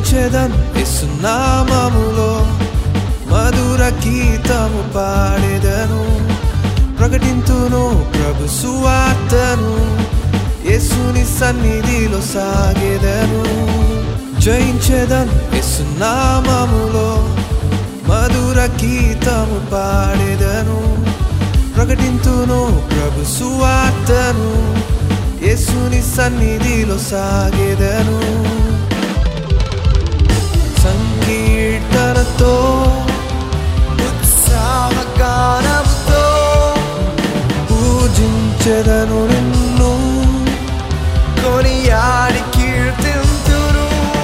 జయించెదను యేసునామములో మధుర గీతము పాడెదను ప్రకటింతును ప్రభు సువార్తను యేసుని సన్నిధిలో సాగెదను జయించెదను యేసునామములో మధుర గీతము పాడెదను ప్రకటింతును ప్రభు సువార్తను యేసుని సన్నిధిలో సాగెదను సంకీర్తనతో ఉత్సాహగానముతో పూజించెదను నిన్ను కొనియాడి కీర్తింతురు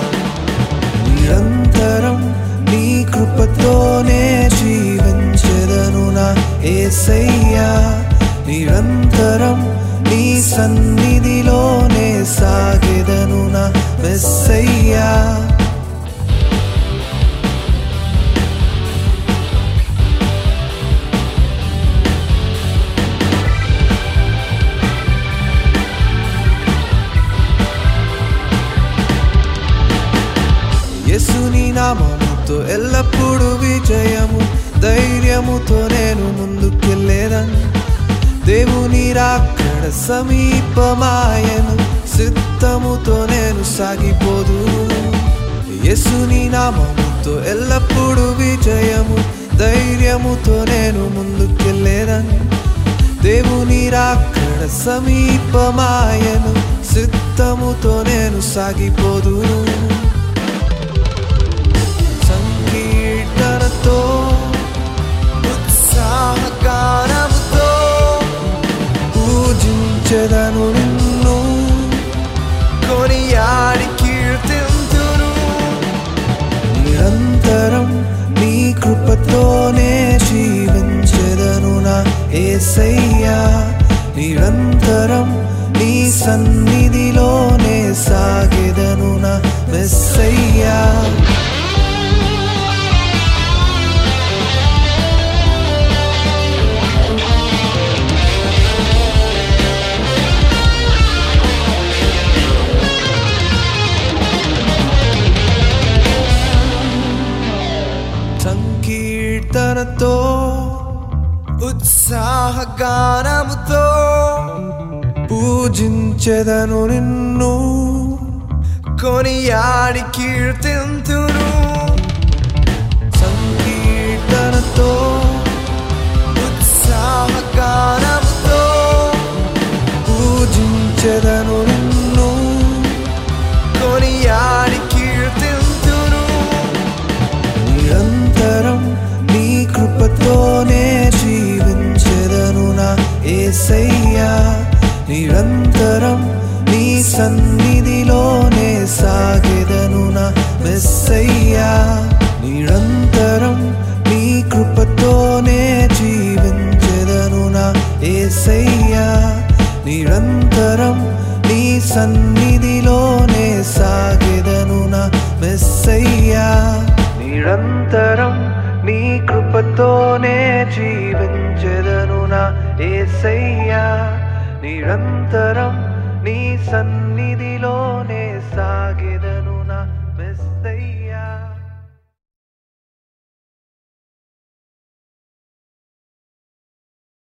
నిరంతరం నీ కృపతోనే జీవించెదను నా ఏసయ్యా నిరంతరం నీ సన్నిధిలోనే సాగెదను నా మెస్సయ్యా యేసుని నామముతో ఎల్లప్పుడూ విజయము ధైర్యముతో నేను ముందుకెళ్ళేదను దేవుని రాకడ సమీపమాయను సిద్ధముతో నేను సాగిపోదు యేసుని నామముతో ఎల్లప్పుడూ విజయము ధైర్యముతో నేను ముందుకెళ్ళేదను దేవుని రాకడ సమీపమాయను సిద్ధముతో నేను సాగిపోదును సంకీర్తనతో ఉత్సాహగానముతో పూజించెదను నిన్ను కొనియాడి కీర్తింతురు నిరంతరం నీ కృపతోనే జీవించెదను నా ఏసయ్యా నిరంతరం నీ సన్నిధిలోనే సాగెదను నా మెస్సయ్యా సంకీర్తనతో ఉత్సాహగానముతో పూజించెదను నిన్ను కొనియాడి కీర్తింతురు సంకీర్తనతో ఉత్సాహగానముతో పూజించెదను నిన్ను కొనియాడి కీర్తింతురు నిరంతరం నీ కృపతోనే జీవించెదను నా ఏసయ్యా నిరంతరం నీ సన్నిధిలోనే సాగెదను నా మెస్సయ్యా నిరంతరం నీ కృపతోనే జీవించెదను నా ఏసయ్యా నిరంతరం నీ సన్నిధిలోనే సాగెదను నా మెస్సయ్యా నిరంతరం నీ కృపతోనే జీవించెదను నా ఏసయ్యా నిరంతరం నీ సన్నిధిలోనే సాగెదను